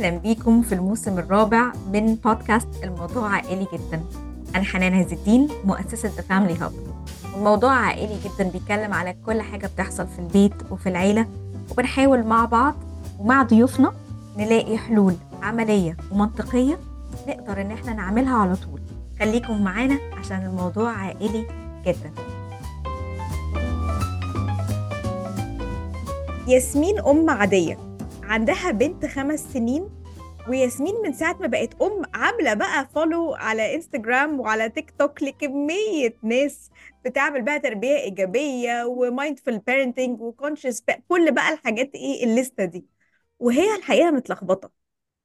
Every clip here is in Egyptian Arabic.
أهلا بيكم في الموسم الرابع من بودكاست الموضوع عائلي جدا أنا حنان عز الدين مؤسسة The Family Hub والموضوع عائلي جدا بيتكلم على كل حاجة بتحصل في البيت وفي العيلة وبنحاول مع بعض ومع ضيوفنا نلاقي حلول عملية ومنطقية نقدر إن احنا نعملها على طول خليكم معانا عشان الموضوع عائلي جدا ياسمين أم عادية عندها بنت خمس سنين وياسمين من ساعة ما بقت أم عاملة بقى فولو على انستجرام وعلى تيك توك لكمية ناس بتعمل بقى تربية إيجابية ومايندفول بيرنتنج وكونشس كل بقى الحاجات إيه الليستة دي وهي الحقيقة متلخبطة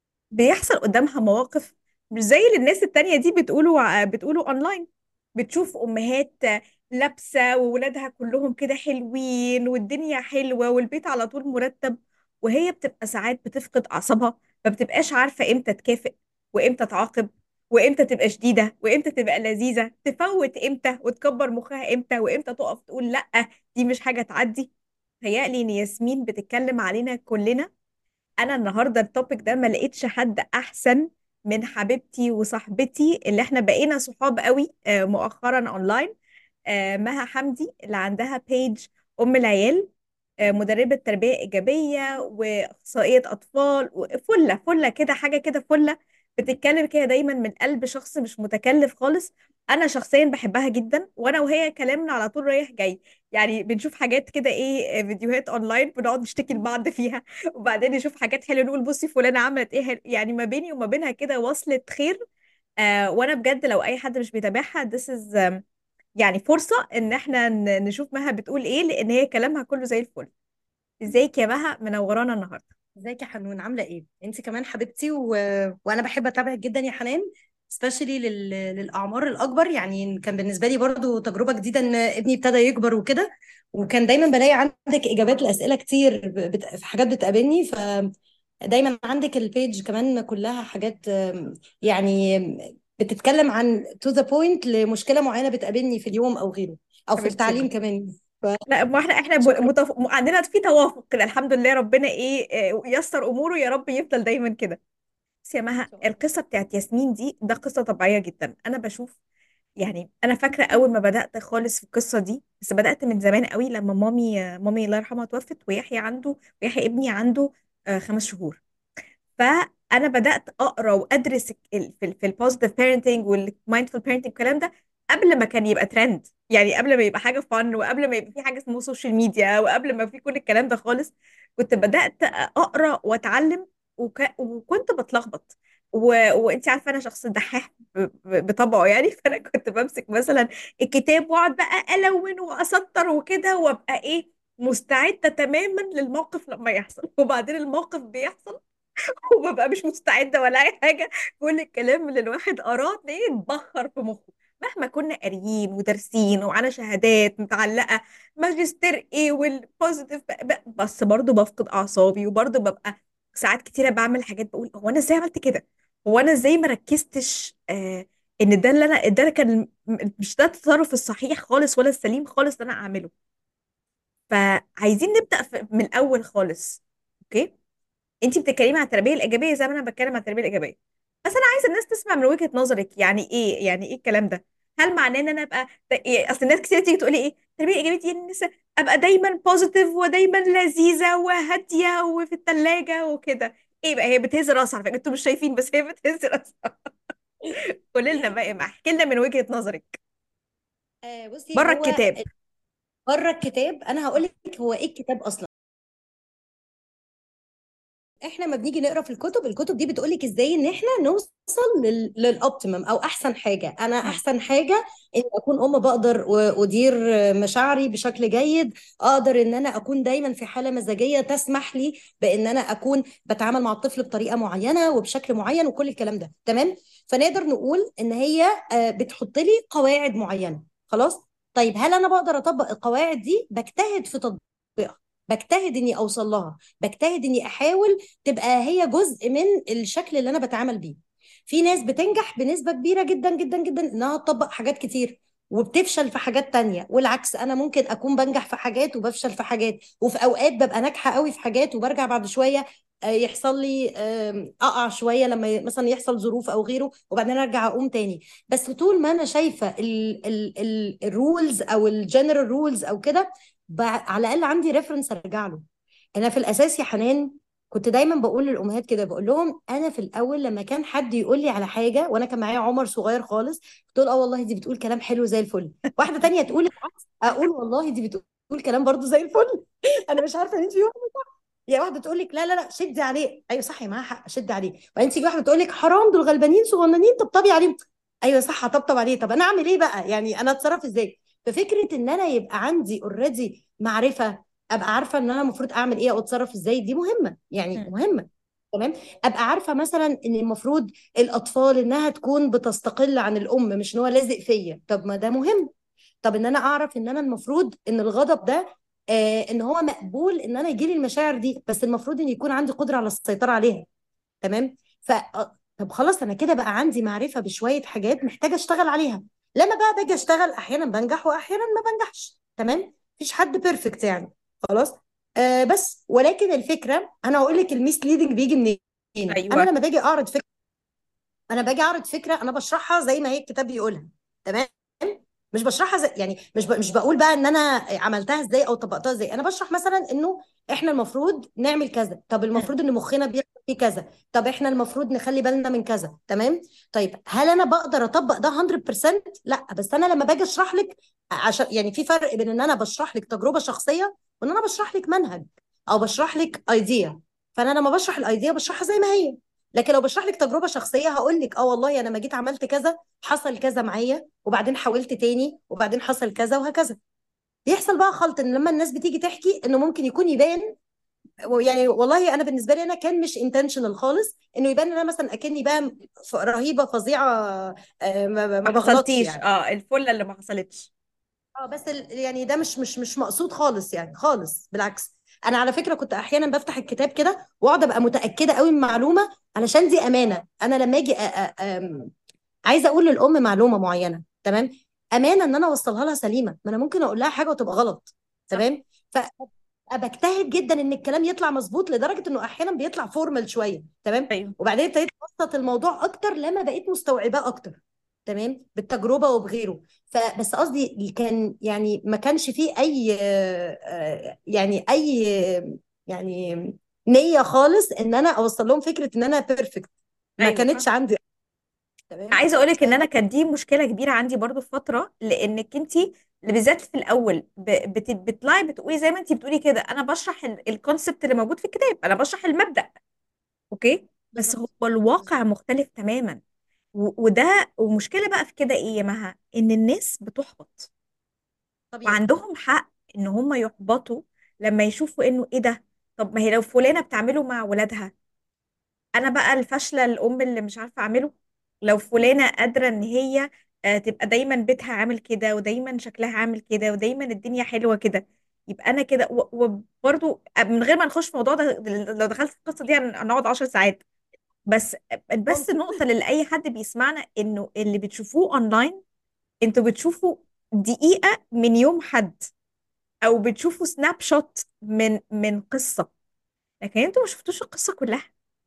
بيحصل قدامها مواقف مش زي اللي الناس التانية دي بتقولوا بتقولوا أونلاين بتشوف أمهات لابسة وولادها كلهم كده حلوين والدنيا حلوة والبيت على طول مرتب وهي بتبقى ساعات بتفقد أعصابها ما بتبقاش عارفة إمتى تكافئ وإمتى تعاقب وإمتى تبقى شديدة وإمتى تبقى لذيذة تفوت إمتى وتكبر مخها إمتى وإمتى تقف تقول لأ دي مش حاجة تعدي تهيألي إن ياسمين بتتكلم علينا كلنا أنا النهاردة التوبيك ده ما لقيتش حد أحسن من حبيبتي وصاحبتي اللي احنا بقينا صحاب قوي آه، مؤخرا اونلاين آه، مها حمدي اللي عندها بيج ام العيال آه، مدربة تربية إيجابية وأخصائية أطفال وفلة فلة كده حاجة كده فلة بتتكلم كده دايما من قلب شخص مش متكلف خالص أنا شخصيا بحبها جدا وأنا وهي كلامنا على طول رايح جاي يعني بنشوف حاجات كده إيه فيديوهات أونلاين بنقعد نشتكي لبعض فيها وبعدين نشوف حاجات حلوة نقول بصي فلانة عملت إيه حلو. يعني ما بيني وما بينها كده وصلة خير آه وأنا بجد لو أي حد مش بيتابعها this is um, يعني فرصة إن إحنا ن- نشوف مها بتقول إيه لأن هي كلامها كله زي الفل ازيك يا مها منورانا النهارده ازيك يا حنون عامله ايه انت كمان حبيبتي و... وانا بحب اتابعك جدا يا حنان سبيشالي لل... للاعمار الاكبر يعني كان بالنسبه لي برضو تجربه جديده ان ابني ابتدى يكبر وكده وكان دايما بلاقي عندك اجابات لاسئله كتير بت... في حاجات بتقابلني ف دايما عندك البيج كمان كلها حاجات آم، يعني بتتكلم عن تو ذا بوينت لمشكله معينه بتقابلني في اليوم او غيره او في حبيبتي التعليم كمان لا ما احنا احنا ب- فشكرا متف... عندنا في توافق كده الحمد لله ربنا ايه آه، ييسر اموره يا رب يفضل دايما كده بس يا ان مها شاء الله القصه بتاعت ياسمين دي ده قصه طبيعيه جدا انا بشوف يعني انا فاكره اول ما بدات خالص في القصه دي بس بدات من زمان قوي لما مامي مامي الله يرحمها توفت ويحيى عنده ويحيى ابني عنده آه، خمس شهور فانا بدات اقرا وادرس ال- في ال في البوزيتيف بيرنتنج والمايندفول بيرنتنج الكلام ده قبل ما كان يبقى ترند يعني قبل ما يبقى حاجه فن وقبل ما يبقى في حاجه اسمها سوشيال ميديا وقبل ما في كل الكلام ده خالص كنت بدات اقرا واتعلم وك... وكنت بتلخبط و... وانت عارفه انا شخص دحاح ب... ب- بطبعه يعني فانا كنت بمسك مثلا الكتاب واقعد بقى الون واسطر وكده وابقى ايه مستعده تماما للموقف لما يحصل وبعدين الموقف بيحصل وببقى مش مستعدة ولا أي حاجة كل الكلام اللي الواحد قراه تلاقيه اتبخر في مخه مهما كنا قاريين ودارسين وعلى شهادات متعلقة ماجستير ايه والبوزيتيف بس برضه بفقد أعصابي وبرضه ببقى ساعات كتيرة بعمل حاجات بقول هو أنا ازاي عملت كده؟ هو أنا ازاي ما ركزتش آه إن ده اللي أنا ده كان مش ده التصرف الصحيح خالص ولا السليم خالص اللي أنا أعمله فعايزين نبدأ في- من الأول خالص اوكي انت بتتكلمي عن التربيه الايجابيه زي ما انا بتكلم عن التربيه الايجابيه بس انا عايزه الناس تسمع من وجهه نظرك يعني ايه يعني ايه الكلام ده هل معناه ان انا ابقى إيه؟ اصل الناس كتير تيجي تقولي ايه التربيه الايجابيه دي الناس ابقى دايما بوزيتيف ودايما لذيذه وهاديه وفي الثلاجه وكده ايه بقى هي بتهز راسها على فكره انتوا مش شايفين بس هي بتهز راسها قولي لنا بقى ما احكي لنا من وجهه نظرك آه بصي بره هو الكتاب بره الكتاب انا هقول لك هو ايه الكتاب اصلا احنا ما بنيجي نقرا في الكتب الكتب دي بتقول لك ازاي ان احنا نوصل لل... للاوبتيمم او احسن حاجه انا مم. احسن حاجه ان اكون ام بقدر و- ادير مشاعري بشكل جيد اقدر ان انا اكون دايما في حاله مزاجيه تسمح لي بان انا اكون بتعامل مع الطفل بطريقه معينه وبشكل معين وكل الكلام ده تمام فنقدر نقول ان هي آه، بتحط لي قواعد معينه خلاص طيب هل انا بقدر اطبق القواعد دي بجتهد في تطبيقها بجتهد اني اوصل لها بجتهد اني احاول تبقى هي جزء من الشكل اللي انا بتعامل بيه في ناس بتنجح بنسبة كبيرة جدا جدا جدا انها تطبق حاجات كتير وبتفشل في حاجات تانية والعكس انا ممكن اكون بنجح في حاجات وبفشل في حاجات وفي اوقات ببقى ناجحة قوي في حاجات وبرجع بعد شوية آه، يحصل لي آم، اقع شويه لما ي- مثلا يحصل ظروف او غيره وبعدين ارجع اقوم تاني بس طول ما انا شايفه الرولز او الجنرال رولز او كده ب- على الاقل عندي ريفرنس ارجع له انا في الاساس يا حنان كنت دايما بقول للامهات كده بقول لهم انا في الاول لما كان حد يقول لي على حاجه وانا كان معايا عمر صغير خالص تقول اه والله دي بتقول كلام حلو زي الفل واحده تانية تقول العكس اقول والله دي بتقول كلام برضو زي الفل انا مش عارفه مين فيهم يا واحده تقول لك لا لا لا شدي عليه ايوه صح معاها حق شدي عليه وبعدين تيجي واحده تقول لك حرام دول غلبانين صغننين طبطبي عليهم ايوه صح هطبطب عليه طب انا اعمل ايه بقى يعني انا اتصرف ازاي ففكره ان انا يبقى عندي اوريدي معرفه ابقى عارفه ان انا المفروض اعمل ايه او اتصرف ازاي دي مهمه يعني مم. مهمه تمام ابقى عارفه مثلا ان المفروض الاطفال انها تكون بتستقل عن الام مش ان هو لازق فيا طب ما ده مهم طب ان انا اعرف ان انا المفروض ان الغضب ده آه ان هو مقبول ان انا يجيلي المشاعر دي بس المفروض ان يكون عندي قدره على السيطره عليها تمام ف آه، طب خلاص انا كده بقى عندي معرفه بشويه حاجات محتاجه اشتغل عليها لما بقى باجي اشتغل احيانا بنجح واحيانا ما بنجحش تمام مفيش حد بيرفكت يعني خلاص آه بس ولكن الفكره انا هقول لك الميس ليدنج بيجي منين انا ايوه لما باجي اعرض فكره انا باجي اعرض فكره انا بشرحها زي ما هي الكتاب بيقولها تمام مش بشرحها زي يعني مش ب... مش بقول بقى ان انا عملتها ازاي او طبقتها ازاي انا بشرح مثلا انه احنا المفروض نعمل كذا طب مم. المفروض ان مخنا بيعمل فيه كذا طب احنا المفروض نخلي بالنا من كذا تمام طيب هل انا بقدر اطبق ده 100% لا بس انا لما باجي اشرح لك عشان يعني في فرق بين ان انا بشرح لك تجربه شخصيه وان انا بشرح لك منهج او بشرح لك ايديا فانا لما بشرح الايديا بشرحها زي ما هي لكن لو بشرح لك تجربه شخصيه هقول لك اه والله انا لما جيت عملت كذا حصل كذا معايا وبعدين حاولت تاني وبعدين حصل كذا وهكذا بيحصل بقى خلط ان لما الناس بتيجي تحكي انه ممكن يكون يبان يعني والله انا بالنسبه لي انا كان مش انتشنال خالص انه يبان ان انا مثلا اكني بقى ف- رهيبه فظيعه آه، ما ما ما بغلطش حصلتيش يعني اه الفله اللي ما حصلتش اه بس ال- يعني ده مش مش مش مقصود خالص يعني خالص بالعكس انا على فكره كنت احيانا بفتح الكتاب كده واقعد ابقى متاكده قوي من معلومه علشان دي امانه انا لما اجي أ- أ- أم- عايزه اقول للام معلومه معينه تمام امانه ان انا اوصلها لها سليمه ما انا ممكن اقول لها حاجه وتبقى غلط صح تمام فبجتهد جدا ان الكلام يطلع مظبوط لدرجه انه احيانا بيطلع فورمال شويه تمام ايوه وبعدين ابتديت ابسط الموضوع اكتر لما بقيت مستوعباه اكتر تمام بالتجربه وبغيره فبس قصدي كان يعني ما كانش فيه اي آه، آه، يعني اي آه، يعني نيه خالص ان انا اوصل لهم فكره ان انا بيرفكت ما ايوه كانتش فاهم عندي تمام عايزه اقولك ان انا فدي كانت دي مشكله كبيره عندي برضو في فتره لانك انت بالذات في الاول ب- بت- بتطلعي بتقولي زي ما انت بتقولي كده انا بشرح الكونسبت اللي موجود في الكتاب انا بشرح المبدأ اوكي بس هو بالظبط الواقع بالظبط مختلف تماما و- وده ومشكله بقى في كده ايه يا مها ان الناس بتحبط طبيعي وعندهم حق ان هم يحبطوا لما يشوفوا انه ايه ده طب ما هي لو فلانه بتعمله مع ولادها انا بقى الفاشله الام اللي مش عارفه اعمله لو فلانه قادره ان هي آه، تبقى دايما بيتها عامل كده ودايما شكلها عامل كده ودايما الدنيا حلوه كده يبقى انا كده و- وبرضو من غير ما نخش في الموضوع ده لو دخلت في القصه دي هن- هنقعد 10 ساعات بس بس ممكن نقطه لاي حد بيسمعنا انه اللي بتشوفوه اونلاين انتوا بتشوفوا دقيقه من يوم حد او بتشوفوا سناب شوت من من قصه لكن انتوا ما شفتوش القصه كلها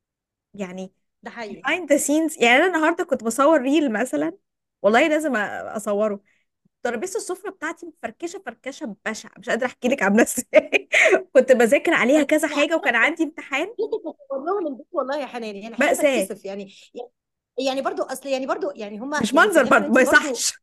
يعني ده حقيقي behind the scenes يعني انا النهارده كنت بصور ريل مثلا والله لازم أ- اصوره ترابيزه السفره بتاعتي مفركشه فركشه بشعه مش قادره احكي لك عامله ازاي كنت بذاكر عليها كذا انا حاجه وكان عندي امتحان احيانا بصور لهم البيت والله يا حنان يعني احيانا مأساة بتكسف يعني يعني برضو اصل يعني برضو يعني هما مش يعني منظر ثانيه برضه انت ما برضو يصحش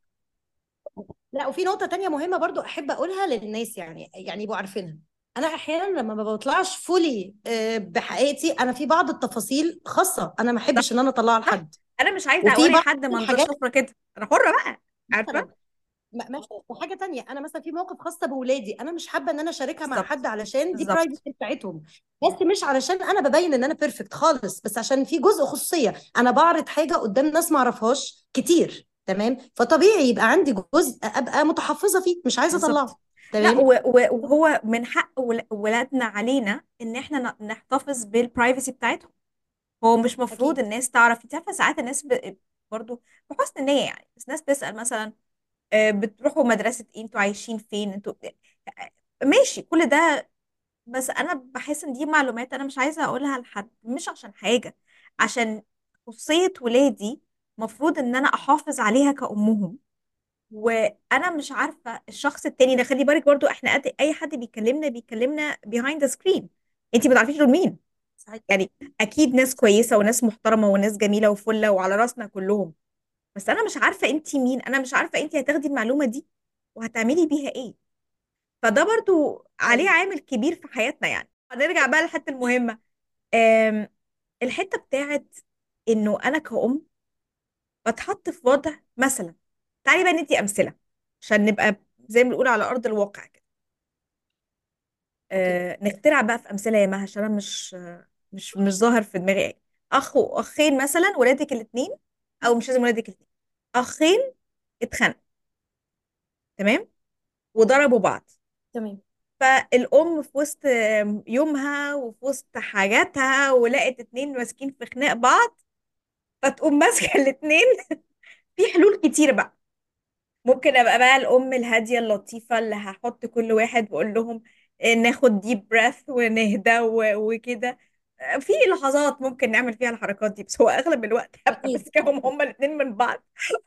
لا وفي نقطه تانية مهمه برضو احب اقولها للناس يعني يعني يبقوا عارفينها انا احيانا لما ما بطلعش فولي بحقيقتي انا في بعض التفاصيل خاصه انا ما صح احبش ان انا اطلعها صح لحد انا مش عايزه وفي اوري بعض حد منظر الحاجات سفره كده انا حره بقى عارفه مثلا ما- ماشي وحاجه تانية انا مثلا في موقف خاصه بولادي انا مش حابه ان انا اشاركها مع بالظبط حد علشان دي بالظبط برايفسي بتاعتهم بس مش علشان انا ببين ان انا بيرفكت خالص بس عشان في جزء خصوصيه انا بعرض حاجه قدام ناس ما اعرفهاش كتير تمام فطبيعي يبقى عندي جزء ابقى متحفظه فيه مش عايزه اطلعه بالظبط لا تمام و- و- وهو من حق ول- ولادنا علينا ان احنا ن- نحتفظ بالبرايفسي بتاعتهم هو مش مفروض اكيد الناس تعرف انت عارفه ساعات الناس ب... برضو بحسن نية يعني بس ناس تسأل مثلا آه، بتروحوا مدرسة ايه انتوا عايشين فين انتوا آه، ماشي كل ده بس انا بحس ان دي معلومات انا مش عايزه اقولها لحد مش عشان حاجه عشان خصوصيه ولادي مفروض ان انا احافظ عليها كأمهم وانا مش عارفه الشخص التاني ده خلي بالك برضو احنا قد اي حد بيكلمنا بيكلمنا behind the screen انت ما تعرفيش دول مين صحيح يعني اكيد ناس كويسه وناس محترمه وناس جميله وفله وعلى راسنا كلهم بس انا مش عارفه انت مين انا مش عارفه انت هتاخدي المعلومه دي وهتعملي بيها ايه فده برضو عليه ايوه عامل كبير في حياتنا يعني هنرجع بقى للحته المهمه أم، الحته بتاعت انه انا كأم بتحط في وضع مثلا تعالي بقى ندي امثله عشان نبقى زي ما بنقول على ارض الواقع كده اوكي أه نخترع بقى في امثله يا مها عشان انا مش مش مش ظاهر في دماغي ايه اخ واخين مثلا ولادك الاثنين او مش لازم ولادك الاثنين اخين اتخانقوا تمام وضربوا بعض تمام فالام في وسط يومها وفي وسط حاجاتها ولقت اتنين ماسكين في خناق بعض فتقوم ماسكه الاتنين في حلول كتير بقى ممكن ابقى بقى الام الهاديه اللطيفه اللي هحط كل واحد واقول لهم آه، ناخد ديب بريث ونهدى و- وكده آه، في لحظات ممكن نعمل فيها الحركات دي بس هو اغلب الوقت هبقى اكيد ماسكاهم هما الاتنين من بعض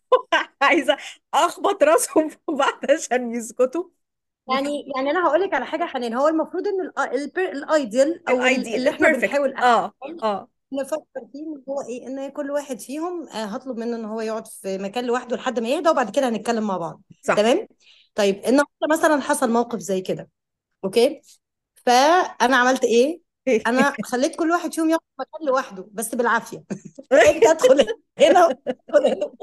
عايزه اخبط راسهم في بعض عشان يسكتوا يعني يعني انا هقول لك على حاجه حنين هو المفروض ان الايديال او ال- الايديال اللي احنا البيرفكت بنحاول اه اه نفكر فيه ان هو ايه ان كل واحد فيهم آه، هطلب منه ان هو يقعد في مكان لوحده لحد ما يهدى وبعد كده هنتكلم مع بعض صح تمام طيب النهارده مثلا حصل موقف زي كده اوكي فانا عملت ايه انا خليت كل واحد فيهم يقعد في مكان لوحده بس بالعافيه انت ادخل هنا وادخل هنا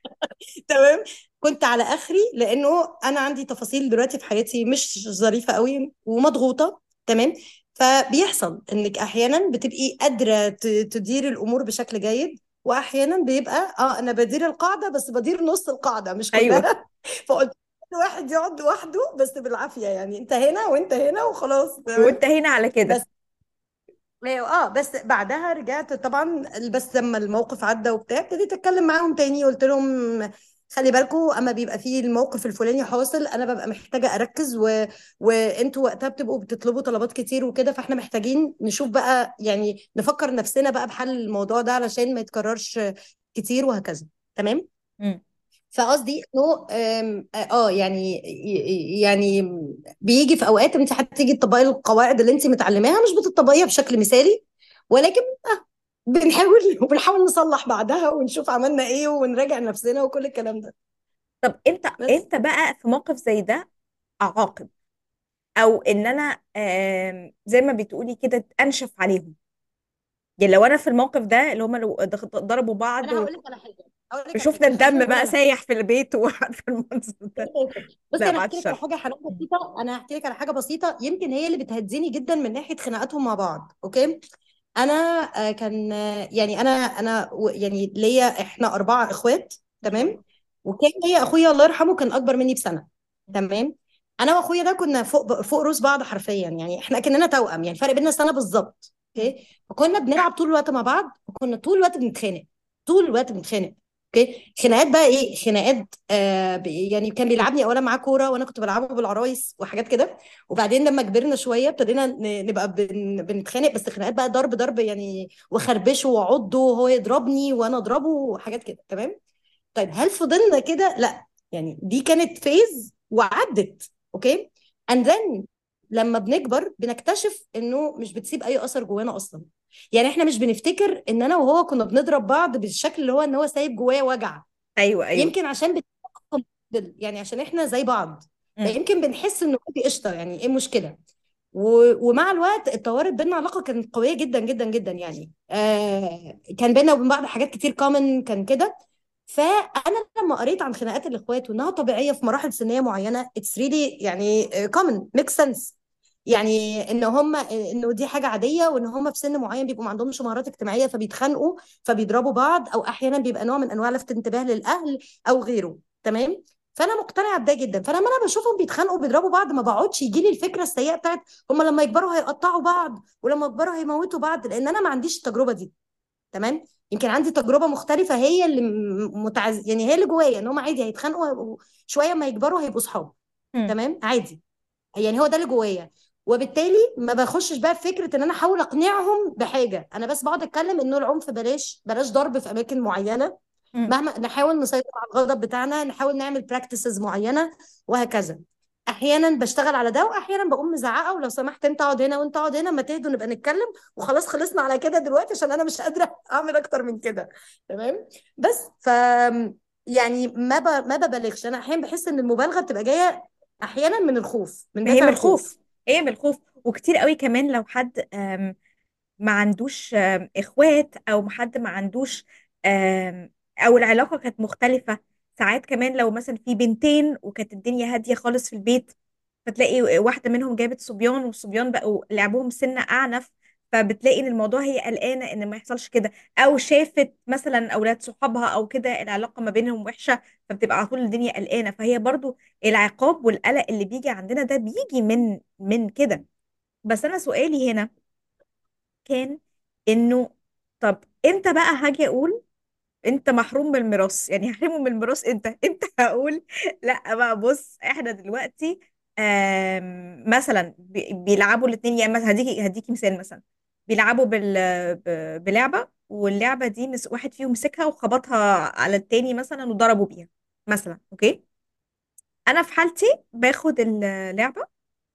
تمام كنت على اخري لانه انا عندي تفاصيل دلوقتي في حياتي مش ظريفه قوي ومضغوطه تمام فبيحصل انك احيانا بتبقي قادره ت- تديري الامور بشكل جيد واحيانا بيبقى اه انا بدير القاعده بس بدير نص القاعده مش ايوه كلها فقلت كل واحد يقعد لوحده بس بالعافيه يعني انت هنا وانت هنا وخلاص تمام وانتهينا على بس كده ايوه اه بس بعدها رجعت طبعا بس لما الموقف عدى وبتاع ابتديت اتكلم معاهم تاني قلت لهم خلي بالكم اما بيبقى فيه الموقف الفلاني حاصل انا ببقى محتاجه اركز و... وانتوا وقتها بتبقوا بتطلبوا طلبات كتير وكده فاحنا محتاجين نشوف بقى يعني نفكر نفسنا بقى بحل الموضوع ده علشان ما يتكررش كتير وهكذا تمام مم. فقصدي انه آم، اه يعني يعني بيجي في اوقات انت هتيجي تطبقي القواعد اللي انت متعلماها مش بتطبقيها بشكل مثالي ولكن آه بنحاول وبنحاول نصلح بعدها ونشوف عملنا ايه ونراجع نفسنا وكل الكلام ده طب امتى بس امتى بقى في موقف زي ده اعاقب او ان انا آم، زي ما بتقولي كده انشف عليهم يعني لو انا في الموقف ده اللي هما لو ضغ- ضربوا بعض انا هقول لك على حاجه هقول لك على وشفنا حاجه خلينا الدم نقول بقى على حاجه سايح في البيت وعارفه المنظر ده بصي لا انا بعد هحكي لك على الشر حاجه حاجه بسيطه انا هحكي لك على حاجه بسيطه يمكن هي اللي بتهديني جدا من ناحيه خناقاتهم مع بعض اوكي انا آه، كان آه، يعني انا انا و- يعني ليا احنا اربعه اخوات ما شاء الله تمام وكان ليا اخويا الله يرحمه كان اكبر مني بسنه تمام انا واخويا ده كنا فوق فوق روس بعض حرفيا يعني احنا كاننا توأم يعني فرق بيننا سنه بالظبط مم. اوكي فكنا بنلعب طول الوقت مع بعض وكنا طول الوقت بنتخانق طول الوقت بنتخانق اوكي خناقات بقى ايه خناقات آه ب- يعني كان بيلعبني اولا معاه كوره وانا كنت بلعبه بالعرايس وحاجات كده وبعدين لما كبرنا شويه ابتدينا ن- نبقى بن بنتخانق بس خناقات بقى ضرب ضرب يعني وخربشه وعضه وهو يضربني وانا اضربه وحاجات كده تمام طيب هل فضلنا كده لا يعني دي كانت فيز وعدت اوكي اند ذن لما بنكبر بنكتشف انه مش بتسيب اي اثر جوانا اصلا يعني احنا مش بنفتكر ان انا وهو كنا بنضرب بعض بالشكل اللي هو ان هو سايب جوايا وجع ايوه ايوه يمكن عشان بت... يعني عشان احنا زي بعض مم. فيمكن بنحس انه دي قشطه يعني ايه المشكله و... ومع الوقت اتطورت بينا علاقه كانت قويه جدا جدا جدا يعني آه كان بينا وبين بعض حاجات كتير كومن كان كده فانا لما قريت عن خناقات الاخوات وانها طبيعيه في مراحل سنيه معينه اتس ريلي يعني كومن ميك سنس يعني ان هم انه دي حاجه عاديه وان هم في سن معين بيبقوا ما عندهمش مهارات اجتماعيه فبيتخانقوا فبيضربوا بعض او احيانا بيبقى نوع من انواع لفت انتباه للاهل او غيره تمام فانا مقتنعه بده جدا فلما انا بشوفهم بيتخانقوا بيضربوا بعض ما بقعدش يجي لي الفكره السيئه بتاعت هم لما يكبروا هيقطعوا بعض ولما يكبروا هيموتوا بعض لان انا ما عنديش التجربه دي تمام يمكن عندي تجربه مختلفه هي اللي م- متعز يعني هي اللي جوايا ان هم عادي هيتخانقوا شويه ما يكبروا هيبقوا صحاب مم. تمام عادي يعني هو ده اللي جوايا وبالتالي ما بخشش بقى في فكره ان انا احاول اقنعهم بحاجه انا بس بقعد اتكلم انه العنف بلاش بلاش ضرب في اماكن معينه مم. مهما نحاول نسيطر على الغضب بتاعنا نحاول نعمل براكتسز معينه وهكذا احيانا بشتغل على ده واحيانا بقوم مزعقه ولو سمحت انت اقعد هنا وانت اقعد هنا ما تهدوا نبقى نتكلم وخلاص خلصنا على كده دلوقتي عشان انا مش قادره اعمل اكتر من كده تمام بس ف يعني ما ب... ما ببالغش انا احيانا بحس ان المبالغه بتبقى جايه احيانا من الخوف من ما هي دافع من الخوف الخوف هي من الخوف وكتير قوي كمان لو حد آم، ما عندوش آم، اخوات او حد ما عندوش آم، او العلاقة كانت مختلفة ساعات كمان لو مثلا في بنتين وكانت الدنيا هادية خالص في البيت فتلاقي واحدة منهم جابت صبيان والصبيان بقوا لعبهم سنة أعنف فبتلاقي ان الموضوع هي قلقانة ان ما يحصلش كده او شافت مثلا اولاد صحابها او كده العلاقة ما بينهم وحشة فبتبقى على طول الدنيا قلقانة فهي برضو العقاب والقلق اللي بيجي عندنا ده بيجي من من كده بس انا سؤالي هنا كان انه طب امتى بقى هاجي اقول انت محروم من الميراث يعني هحرمه من الميراث انت انت هقول لا بقى بص احنا دلوقتي آم، مثلا بي- بيلعبوا الاثنين يعني مثلا هديكي هديكي مثال مثلا بيلعبوا بال ب- بلعبه واللعبه دي مس واحد فيهم مسكها وخبطها على التاني مثلا وضربوا بيها مثلا اوكي انا في حالتي باخد اللعبه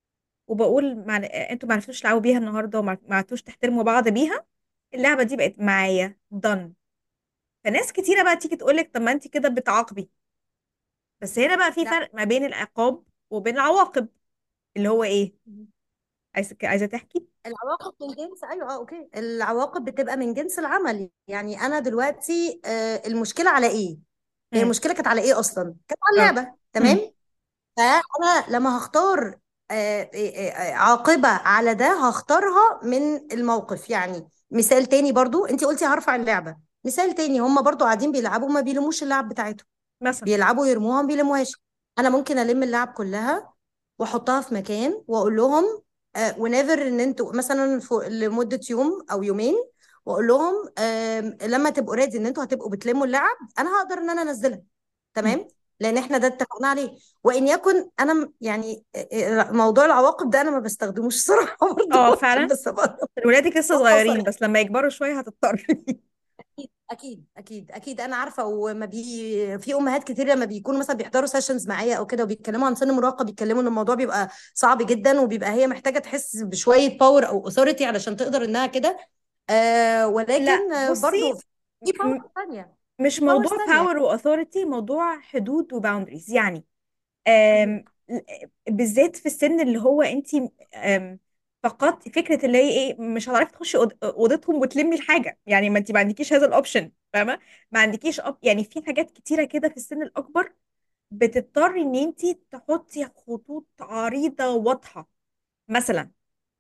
وبقول مع... انتوا ما عرفتوش تلعبوا بيها النهارده وما ما عرفتوش تحترموا بعض بيها اللعبه دي بقت معايا done فناس كتيره بقى تيجي تقول لك طب ما انت كده بتعاقبي بس هنا بقى في لا فرق ما بين العقاب وبين العواقب اللي هو ايه عايزه عايزه تحكي العواقب من جنس ايوه اه اوكي العواقب بتبقى من جنس العمل يعني انا دلوقتي آه، المشكله على ايه هي امم المشكله كانت على ايه اصلا كانت على اه اللعبه امم تمام فانا لما هختار آه، آه، آه، عاقبه على ده هختارها من الموقف يعني مثال تاني برضو انت قلتي هرفع اللعبه مثال تاني هم برضو قاعدين بيلعبوا ما بيلموش اللعب بتاعتهم مثلا بيلعبوا يرموها ما بيلموهاش انا ممكن الم اللعب كلها واحطها في مكان واقول لهم ونيفر ان انتوا مثلا فوق لمده يوم او يومين واقول لهم آم، لما تبقوا ريدي ان انتوا هتبقوا بتلموا اللعب انا هقدر ان انا انزلها مم. تمام لان احنا ده اتفقنا عليه وان يكن انا م- يعني آه، آه، موضوع العواقب ده انا ما بستخدموش الصراحه اه برضه عشان فعلا بس ابقى ولادك لسه أبقى صغيرين صريحة. بس لما يكبروا شويه هتضطر اكيد اكيد اكيد اكيد انا عارفه وما بي في امهات كتير لما بيكونوا مثلا بيحضروا سيشنز معايا او كده وبيتكلموا عن سن المراهقه بيتكلموا ان الموضوع بيبقى صعب جدا وبيبقى هي محتاجه تحس بشويه باور او اوثوريتي علشان تقدر انها كده آه لا ولكن آه بصي برضو في باور م- ثانيه مش في باورز موضوع ثانيه باور واثوريتي موضوع حدود وباوندريز يعني آم، بالذات في السن اللي هو انت فقط فكره اللي هي ايه مش هتعرفي تخشي أوض- اوضتهم وتلمي الحاجه يعني ما انت ما عندكيش هذا الاوبشن فاهمه ما عندكيش أب... يعني في حاجات كتيره كده في السن الاكبر بتضطري ان انت تحطي خطوط عريضه واضحه مثلا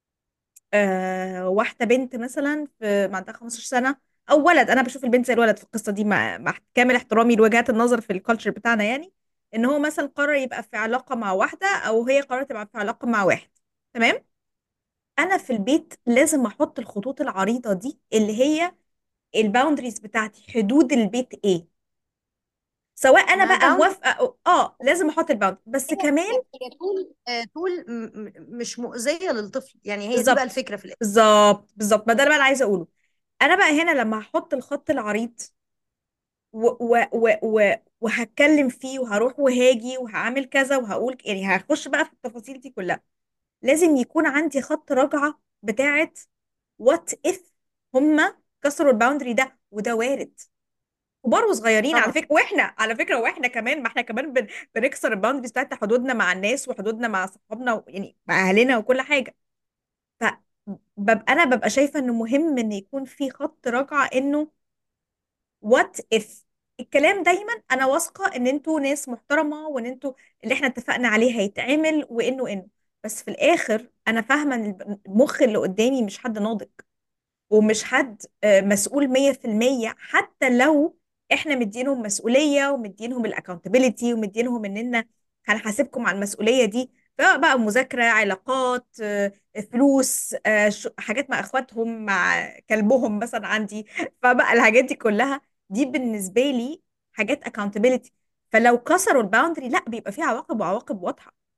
آه واحده بنت مثلا في ما عندها 15 سنه او ولد انا بشوف البنت زي الولد في القصه دي مع, مع كامل احترامي لوجهات النظر في الكالتشر بتاعنا يعني ان هو مثلا قرر يبقى في علاقه مع واحده او هي قررت تبقى في علاقه مع واحد تمام انا في البيت لازم احط الخطوط العريضه دي اللي هي الباوندريز بتاعتي حدود البيت ايه سواء انا ما بقى الباوندري موافقه أو اه لازم احط الباوندري بس هي كمان هي هي طول آه، طول م- م- مش مؤذيه للطفل يعني هي دي بقى بالظبط الفكره في الاخر بالظبط بالظبط ما ده اللي بقى انا عايزه اقوله انا بقى هنا لما هحط الخط العريض و و و و وهتكلم فيه وهروح وهاجي وهعمل كذا وهقول يعني هخش بقى في التفاصيل دي كلها لازم يكون عندي خط رجعة بتاعت وات اف هما كسروا الباوندري ده وده وارد كبار وصغيرين على طبعا فكرة واحنا على فكرة واحنا كمان ما احنا كمان بن بنكسر الباوندريز بتاعت حدودنا مع الناس وحدودنا مع صحابنا و- يعني مع اهلنا وكل حاجة فببقى انا ببقى شايفة انه مهم ان يكون في خط رجعة انه وات اف الكلام دايما انا واثقه ان انتوا ناس محترمه وان انتوا اللي احنا اتفقنا عليه هيتعمل وانه انه بس في الاخر انا فاهمه ان المخ اللي قدامي مش حد ناضج ومش حد آه، مسؤول 100% حتى لو احنا مدينهم مسؤوليه ومدينهم الاكونتابيلتي ومدينهم اننا هنحاسبكم على المسؤوليه دي سواء بقى مذاكره علاقات آه، فلوس آه، ش- حاجات مع اخواتهم مع كلبهم مثلا عندي فبقى الحاجات دي كلها دي بالنسبه لي حاجات accountability فلو كسروا الباوندري لا بيبقى فيها عواقب وعواقب واضحه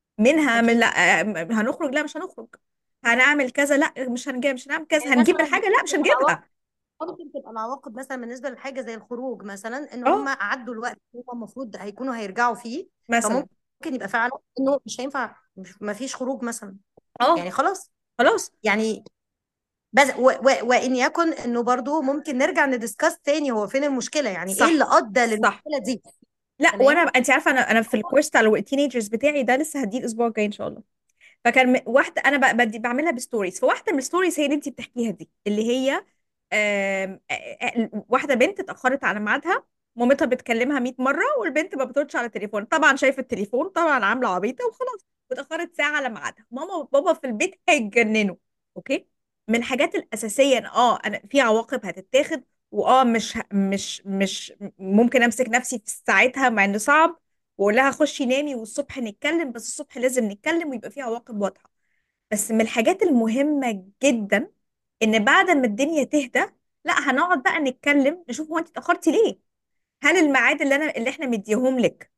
منها من لا اكيد آه، هنخرج لا مش هنخرج هنعمل كذا لا مش هنجيب مش هنعمل كذا يعني هنجيب مثلا الحاجه ممكن لا مش تبقى العواقب هنجيبها ممكن تبقى العواقب مثلا بالنسبه لحاجه زي الخروج مثلا ان هم اه عدوا الوقت اللي هم المفروض هيكونوا هيرجعوا فيه مثلا فممكن يبقى فعلا انه مش هينفع ما فيش خروج مثلا اه يعني خلاص خلاص يعني بس و و وان يكن انه برضو ممكن نرجع ندiscuss تاني هو فين المشكله يعني ايه اللي صح ادى صح للمشكله دي لا وانا تمام انت عارفه انا انا في الكورس بتاع التينيجرز بتاعي ده لسه هديه الاسبوع الجاي ان شاء الله فكان م- واحده انا ب- بدي بعملها بستوريز فواحده من الستوريز هي اللي انت بتحكيها دي اللي هي آم، آه، آه، واحده بنت اتاخرت على ميعادها مامتها بتكلمها 100 مره والبنت ما بتردش على التليفون طبعا شايفه التليفون طبعا عامله عبيطه وخلاص واتاخرت ساعه على ميعادها ماما وبابا في البيت هيتجننوا اوكي من الحاجات الاساسيه إن اه انا في عواقب هتتاخد واه مش ه- مش مش ممكن امسك نفسي في ساعتها مع انه صعب واقول لها خشي نامي والصبح نتكلم بس الصبح لازم نتكلم ويبقى في عواقب واضحه بس من الحاجات المهمة جدا ان بعد ما الدنيا تهدى لا هنقعد بقى نتكلم نشوف هو انت اتأخرتي ليه هل الميعاد اللي انا اللي احنا مديهم لك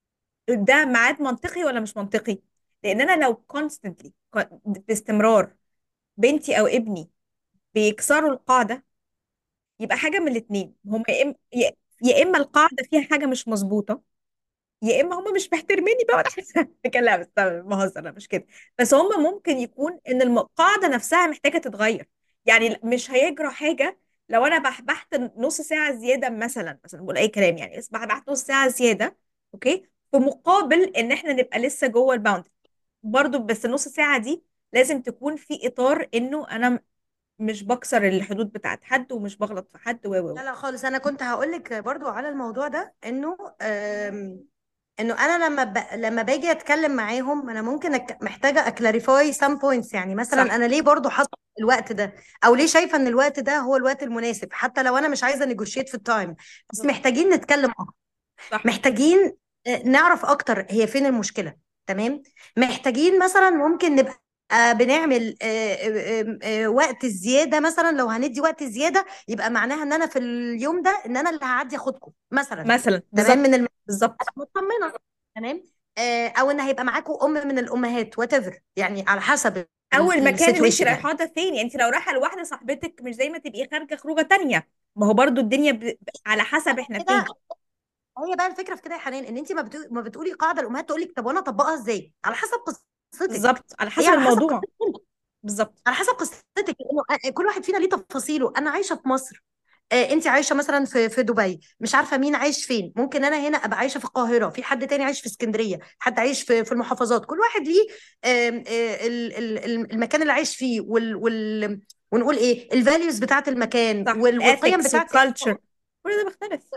ده ميعاد منطقي ولا مش منطقي لان انا لو constantly باستمرار بنتي او ابني بيكسروا القاعدة يبقى حاجة من الاتنين هم يا اما يا يا اما القاعدة فيها حاجة مش مظبوطة يا اما هم مش محترميني بقى ولا حاجه كان لا بس طبعاً بهزر انا مش كده بس هم ممكن يكون ان الم- القاعده نفسها محتاجه تتغير يعني مش هيجرى حاجه لو انا بح- بحت نص ساعه زياده مثلا مثلا بقول اي كلام يعني بس بح- بحت نص ساعه زياده اوكي في مقابل ان احنا نبقى لسه جوه الباوندري برضو بس النص ساعه دي لازم تكون في اطار انه انا مش بكسر الحدود بتاعت حد ومش بغلط في حد و و و. لا لا خالص انا كنت هقول لك برضو على الموضوع ده انه آم، انه انا لما ب... لما باجي اتكلم معاهم انا ممكن أك... محتاجه اكلاريفاي سام بوينتس يعني مثلا صح انا ليه برضو حاطه الوقت ده او ليه شايفه ان الوقت ده هو الوقت المناسب حتى لو انا مش عايزه نيجوشيت في التايم بس بالظبط محتاجين نتكلم اكتر صح محتاجين آه، نعرف اكتر هي فين المشكله تمام محتاجين مثلا ممكن نبقى آه، بنعمل آه، آه، آه، وقت زياده مثلا لو هندي وقت زياده يبقى معناها ان انا في اليوم ده ان انا اللي هعدي اخدكم مثلا مثلا تمام بالظبط من الم... بالظبط مطمنه تمام آه، او ان هيبقى معاكم ام من الامهات وات ايفر يعني على حسب او المكان اللي انت السيتويشن يعني رايحاه ده فين يعني انت لو رايحه لواحده صاحبتك مش زي ما تبقي خارجه خروجه تانية ما هو برضو الدنيا ب... ب- على حسب احنا كده فين هي بقى الفكره في كده يا حنان ان انت ما, بتقولي ما بتقولي قاعده الامهات تقول لك طب وانا اطبقها ازاي على حسب قصتك بالظبط على هي حسب على حسب الموضوع قصتك بالظبط على حسب قصتك لانه آه، كل واحد فينا ليه تفاصيله انا عايشه في مصر آه، انت عايشه مثلا في في دبي مش عارفه مين عايش فين ممكن انا هنا ابقى عايشه في القاهره في حد تاني عايش في اسكندريه حد عايش في في المحافظات كل واحد ليه آم، آه، ال- ال- ال- المكان اللي عايش فيه وال وال ونقول ايه الفاليوز بتاعت المكان صح وال والقيم الاثكس بتاعتي والكالتشر كل ده بيختلف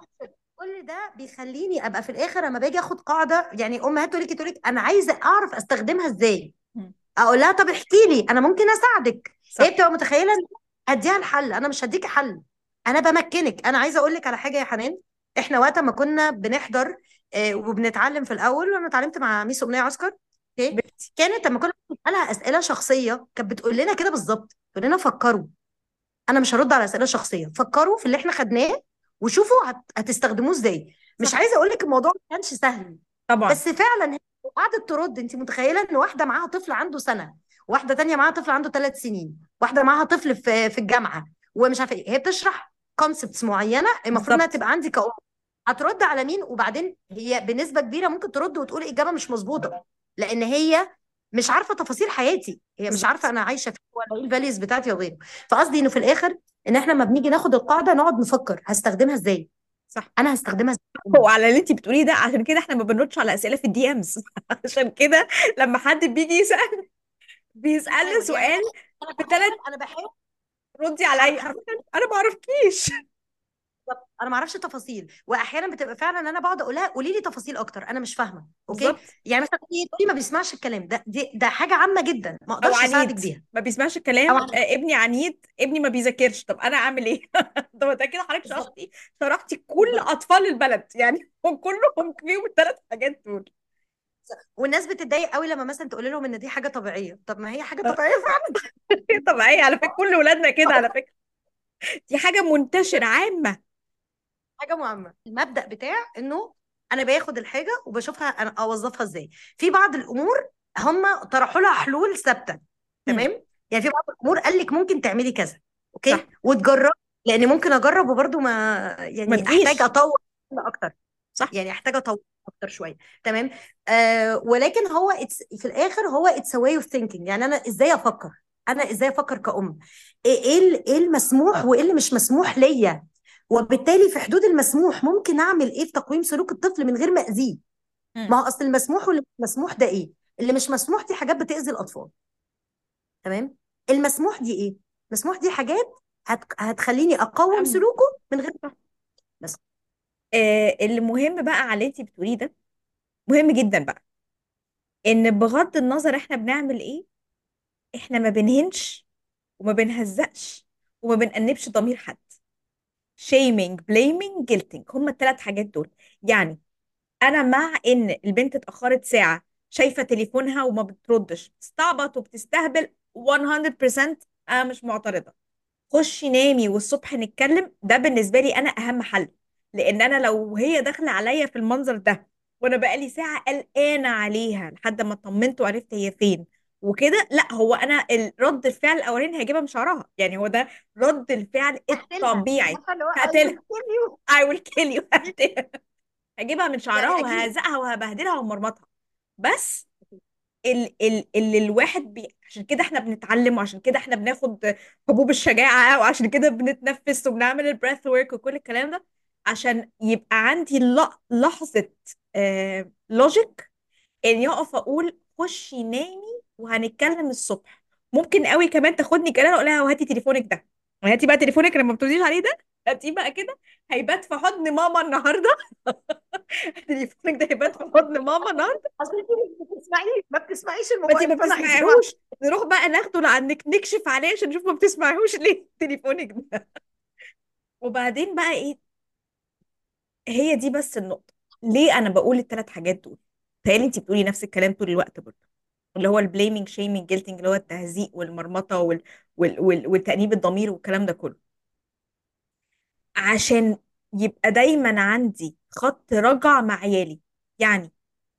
كل ده بيخليني ابقى في الاخر لما باجي اخد قاعده يعني امهات تقول لك تقول لك انا عايزه اعرف استخدمها ازاي مم. اقول لها طب احكي لي انا ممكن اساعدك هي صح بتبقى متخيله ان هديها الحل انا مش هديكي حل انا بمكنك انا عايزه اقول لك على حاجه يا حنان احنا وقت ما كنا بنحضر آه، وبنتعلم في الاول وانا اتعلمت مع ميس امنيه عسكر اوكي بنتي كانت لما كنا بنسالها اسئله شخصيه كانت بتقول لنا كده بالظبط تقول لنا فكروا انا مش هرد على اسئله شخصيه فكروا في اللي احنا خدناه وشوفوا هت... هتستخدموه ازاي مش صح عايزه اقول لك الموضوع ما كانش سهل طبعا بس فعلا هي قعدت ترد انت متخيله ان واحده معاها طفل عنده سنه واحده تانية معاها طفل عنده ثلاث سنين واحده معاها طفل في في الجامعه ومش عارفه ايه هي بتشرح كونسبتس معينه المفروض انها بالظبط تبقى عندي كأم هترد على مين وبعدين هي بنسبه كبيره ممكن ترد وتقول اجابه مش مظبوطه لان هي مش عارفه تفاصيل حياتي هي مش عارفه بالظبط انا عايشه فين ولا ايه الفاليوز بتاعتي وغيره فقصدي انه في الاخر ان احنا لما بنيجي ناخد القاعده نقعد نفكر هستخدمها ازاي صح انا هستخدمها هو ازاي على اللي انت بتقوليه ده عشان كده احنا ما بنردش على اسئله في الدي امز عشان كده لما حد بيجي يسال بيسالنا بنحاول يعني انا سؤال انا في ثلاث بحاول انا بحاول ردي حر- عليا حرفيا انا ما اعرفكيش انا ما اعرفش تفاصيل واحيانا بتبقى فعلا انا بقعد اقول لها قولي لي تفاصيل اكتر انا مش فاهمه اوكي بالظبط يعني مثلا تقولي تقولي ما بيسمعش الكلام ده دي ده حاجه عامه جدا ما او اقدرش اساعدك عنيد بيها ما بيسمعش او الكلام عن- آه، ابني عنيد ابني ما بيذاكرش طب انا اعمل ايه طب ده كده حضرتك بالظبط شرحتي شرحتي كل بالظبط اطفال البلد يعني هم كلهم فيهم الثلاث حاجات دول والناس بتتضايق قوي لما مثلا تقول لهم ان دي حاجه طبيعيه طب ما هي حاجه آه، طبيعيه فعلا طبيعيه على فكره كل ولادنا كده على فكره دي حاجه منتشره عامه حاجه مهمه المبدا بتاع انه انا باخد الحاجه وبشوفها انا اوظفها ازاي في بعض الامور هم طرحوا لها حلول ثابته مم. تمام يعني في بعض الامور قال لك ممكن تعملي كذا صح اوكي وتجرب لان ممكن اجرب وبرده ما ما يعني احتاج تجيش اطور اكتر صح يعني احتاج اطور اكتر شويه تمام آه ولكن هو it's في الاخر هو اتس واي اوف ثينكينج يعني انا ازاي افكر انا ازاي افكر كأم ايه ايه ال- إيه المسموح وايه اللي مش مسموح ليا وبالتالي في حدود المسموح ممكن اعمل ايه في تقويم سلوك الطفل من غير ما اذيه مم. ما هو اصل المسموح واللي مش مسموح ده ايه اللي مش مسموح دي حاجات بتأذي الاطفال تمام المسموح دي ايه مسموح دي حاجات هت... هتخليني اقوم أم. سلوكه من غير صح بس آه المهم بقى على اللي انت بتقوليه ده مهم جدا بقى ان بغض النظر احنا بنعمل ايه احنا ما بنهنش وما بنهزقش وما بنأنبش ضمير حد shaming blaming guilting هما الثلاث حاجات دول يعني انا مع ان البنت اتاخرت ساعه شايفه تليفونها وما بتردش بتستعبط وبتستهبل 100% انا مش معترضه خشي نامي والصبح نتكلم ده بالنسبه لي انا اهم حل لان انا لو هي داخله عليا في المنظر ده وانا بقالي ساعه قلقانه عليها لحد ما طمنت وعرفت هي فين وكده لا هو انا ال- رد الفعل الاولاني هجيبها من شعرها يعني هو ده رد الفعل هقتلها الطبيعي عارفه اللي هو I will هقتلها kill you I will kill you هقتلها هجيبها من شعرها يعني اكيد وههزقها وهبهدلها ومرمطها بس ال ال ال الواحد بي... عشان كده احنا بنتعلم وعشان كده احنا بناخد حبوب الشجاعة وعشان كده بنتنفس وبنعمل البريث ورك وكل الكلام ده عشان يبقى عندي ل- لحظة آه لوجيك اني اقف اقول خشي نامي وهنتكلم الصبح ممكن قوي كمان تاخدني كده اقول لها وهاتي تليفونك ده هاتي بقى تليفونك لما بترديش عليه ده هاتيه بقى كده هيبات في حضن ماما النهارده تليفونك ده هيبات في حضن ماما النهارده اصل انت مش بتسمعي ما بتسمعيش ما انت ما الموبايل فانا عايزاه بتسمعيهوش نروح بقى ناخده لعنك نكشف عليه عشان نشوف ما بتسمعيهوش ليه تليفونك ده وبعدين بقى ايه هي دي بس النقطة ليه انا بقول الثلاث حاجات دول تهيألي انت بتقولي نفس الكلام طول الوقت برضه اللي هو البليمينج شيمينج جيلتنج اللي هو التهزيق والمرمطة وال... وال... وال... والتأنيب الضمير والكلام ده كله عشان يبقى دايما عندي خط رجع مع عيالي يعني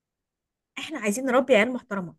احنا عايزين نربي عيال محترمة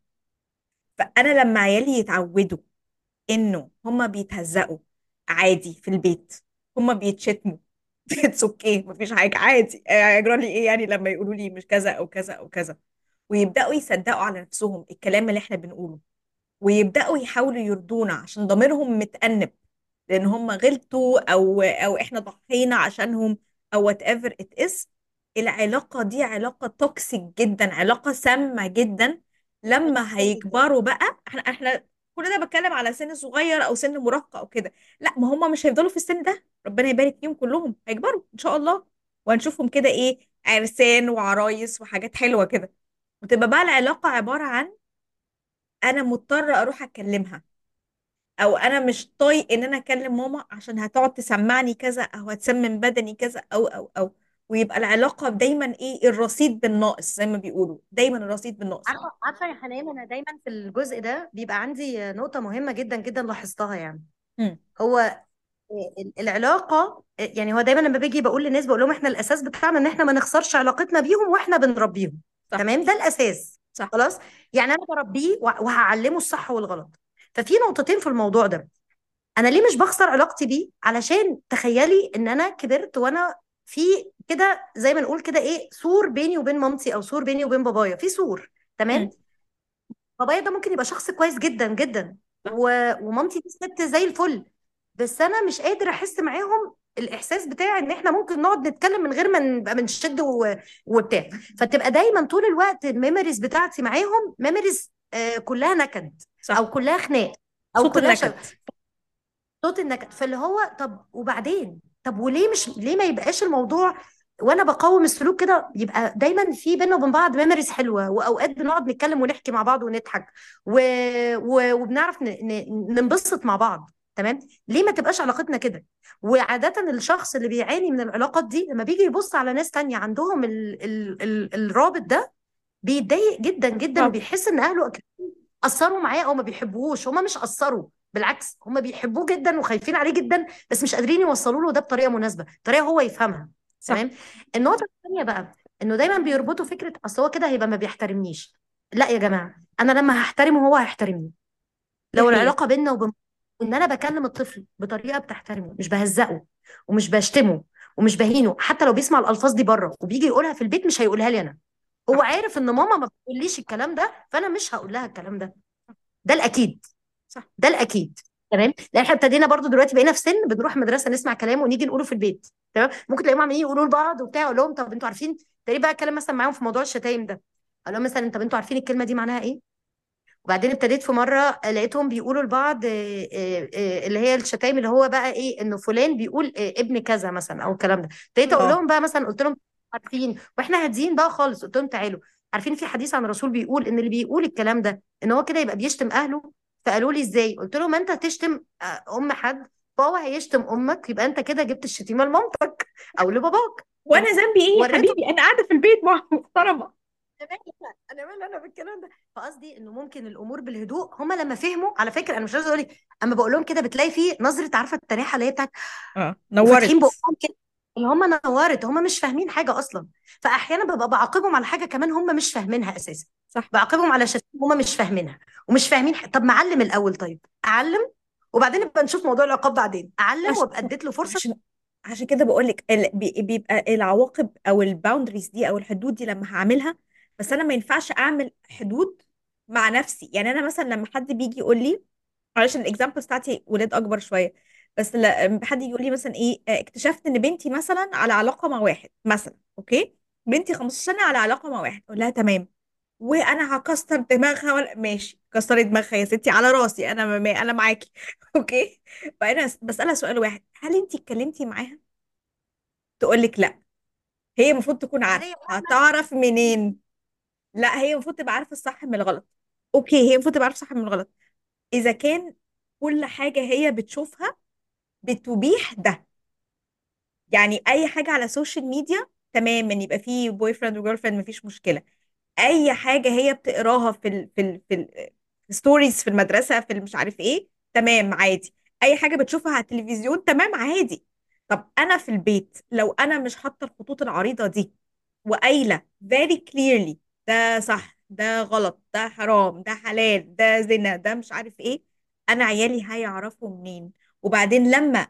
فانا لما عيالي يتعودوا انه هما بيتهزقوا عادي في البيت هما بيتشتموا اتس اوكي مفيش حاجه عادي هيجرى لي ايه يعني لما يقولوا لي مش كذا او كذا او كذا ويبداوا يصدقوا على نفسهم الكلام اللي احنا بنقوله ويبداوا يحاولوا يرضونا عشان ضميرهم متأنب لان هم غلطوا او او احنا ضحينا عشانهم او وات ايفر ات از العلاقه دي علاقه توكسيك جدا علاقه سامه جدا لما هيكبروا بقى احنا احنا كل ده بتكلم على سن صغير او سن مراهقه او كده لا ما هم مش هيفضلوا في السن ده ربنا يبارك فيهم كلهم هيكبروا ان شاء الله وهنشوفهم كده ايه عرسان وعرايس وحاجات حلوه كده وتبقى بقى العلاقه عباره عن انا مضطره اروح اكلمها او انا مش طايق ان انا اكلم ماما عشان هتقعد تسمعني كذا او هتسمم بدني كذا او او او ويبقى العلاقه دايما ايه الرصيد بالناقص زي ما بيقولوا دايما الرصيد بالناقص عارفه عارفه يا حنان انا دايما في الجزء ده بيبقى عندي نقطه مهمه جدا جدا لاحظتها يعني امم هو ال- العلاقه يعني هو دايما لما باجي بقول للناس بقول لهم احنا الاساس بتاعنا ان احنا ما نخسرش علاقتنا بيهم واحنا بنربيهم صح تمام ده الاساس صح خلاص يعني انا بربيه وه- وهعلمه الصح والغلط ففي نقطتين في الموضوع ده انا ليه مش بخسر علاقتي بيه علشان تخيلي ان انا كبرت وانا في كده زي ما نقول كده ايه سور بيني وبين مامتي او سور بيني وبين بابايا في سور تمام امم بابايا ده ممكن يبقى شخص كويس جدا جدا صح و... ومامتي دي ست زي الفل بس انا مش قادر احس معاهم الاحساس بتاعي ان احنا ممكن نقعد نتكلم من غير ما نبقى بنشد و... وبتاع فتبقى دايما طول الوقت الميموريز بتاعتي معاهم ميموريز آه كلها نكد صح او كلها خناق او صوت كلها ش... النكد صوت النكد فاللي هو طب وبعدين طب وليه مش ليه ما يبقاش الموضوع وانا بقاوم السلوك كده يبقى دايما في بينا وبين بعض ميموريز حلوه واوقات بنقعد نتكلم ونحكي مع بعض ونضحك و... و... وبنعرف ن... ن... ننبسط مع بعض تمام ليه ما تبقاش علاقتنا كده وعاده الشخص اللي بيعاني من العلاقات دي لما بيجي يبص على ناس تانية عندهم ال... ال... ال... الرابط ده بيتضايق جدا جدا طب وبيحس ان اهله قصروا معاه او ما بيحبوهوش هما مش قصروا بالعكس هما بيحبوه جدا وخايفين عليه جدا بس مش قادرين يوصلوا له ده بطريقه مناسبه طريقه هو يفهمها صح تمام النقطه الثانيه بقى انه دايما بيربطوا فكره اصل هو كده هيبقى ما بيحترمنيش لا يا جماعه انا لما هحترمه هو هيحترمني دي لو حقيقة العلاقه بيننا وبين ان انا بكلم الطفل بطريقه بتحترمه مش بهزقه ومش بشتمه ومش بهينه حتى لو بيسمع الالفاظ دي بره وبيجي يقولها في البيت مش هيقولها لي انا هو صح عارف ان ماما ما بتقوليش الكلام ده فانا مش هقول لها الكلام ده ده الاكيد صح ده الاكيد تمام لان احنا ابتدينا برضو دلوقتي بقينا في سن بنروح مدرسه نسمع كلام ونيجي نقوله في البيت تمام ممكن تلاقيهم عمالين يقولوا لبعض وبتاع اقول لهم طب انتوا عارفين تقريبا بقى اتكلم مثلا معاهم في موضوع الشتايم ده اقول لهم مثلا طب انتوا عارفين الكلمه دي معناها ايه وبعدين ابتديت في مره لقيتهم بيقولوا لبعض آه، آه، آه، اللي هي الشتايم اللي هو بقى ايه انه فلان بيقول آه، ابن كذا مثلا او الكلام ده ابتديت اقول اه لهم بقى مثلا قلت لهم عارفين واحنا هاديين بقى خالص قلت لهم تعالوا عارفين في حديث عن الرسول بيقول ان اللي بيقول الكلام ده ان هو كده يبقى بيشتم اهله فقالوا لي ازاي قلت لهم ما انت هتشتم آه، ام حد فهو هيشتم امك يبقى انت كده جبت الشتيمه لمامتك او لباباك وانا تمام ذنبي ايه يا وريتهم حبيبي انا قاعدة في البيت مع محترمة انا مالي انا مالي انا بالكلام ده فقصدي انه ممكن الامور بالهدوء هما لما فهموا على فكره انا مش عايزه اقول لك اما بقول لهم كده بتلاقي فيه نظره عارفه التناحه اللي هي بتاعت اه وفاتحين نورت بقهم كده اللي هم نورت هم مش فاهمين حاجه اصلا فاحيانا ببقى بعاقبهم على حاجه كمان هم مش فاهمينها اساسا صح بعاقبهم على شتيمه هم مش فاهمينها ومش فاهمين ح... طب معلم الاول طيب اعلم وبعدين نبقى نشوف موضوع العقاب بعدين اعلم عشان وابقى اديت له فرصه عشان عشان كده بقول لك بيبقى العواقب او الباوندريز دي او الحدود دي لما هعملها بس انا ما ينفعش اعمل حدود مع نفسي يعني انا مثلا لما حد بيجي يقول لي علشان الاكزامبلز بتاعتي ولاد اكبر شويه بس لما حد يقول لي مثلا ايه آه، اكتشفت ان بنتي مثلا على علاقه مع واحد مثلا اوكي بنتي 15 سنه على علاقه مع واحد اقول لها تمام وانا هكسر دماغها ولا ماشي كسري دماغها يا ستي على راسي انا ما انا معاكي اوكي فانا بسالها سؤال واحد هل انت اتكلمتي معاها تقول لك لا هي المفروض تكون انا عارفه ليا واحده هتعرف منين لا هي المفروض تبقى عارفه الصح من الغلط اوكي هي المفروض تبقى عارفه الصح من الغلط اذا كان كل حاجه هي بتشوفها بتبيح ده يعني اي حاجه على السوشيال ميديا تمام ان يبقى فيه بوي فريند وجيرل فريند مفيش مشكله اي حاجه هي بتقراها في ال في ال في ال ستوريز في المدرسه في مش عارف ايه تمام عادي اي حاجه بتشوفها على التلفزيون تمام عادي طب انا في البيت لو انا مش حاطه الخطوط العريضه دي وقايله very clearly ده صح ده غلط ده حرام ده حلال ده زنا ده مش عارف ايه انا عيالي هيعرفوا منين وبعدين لما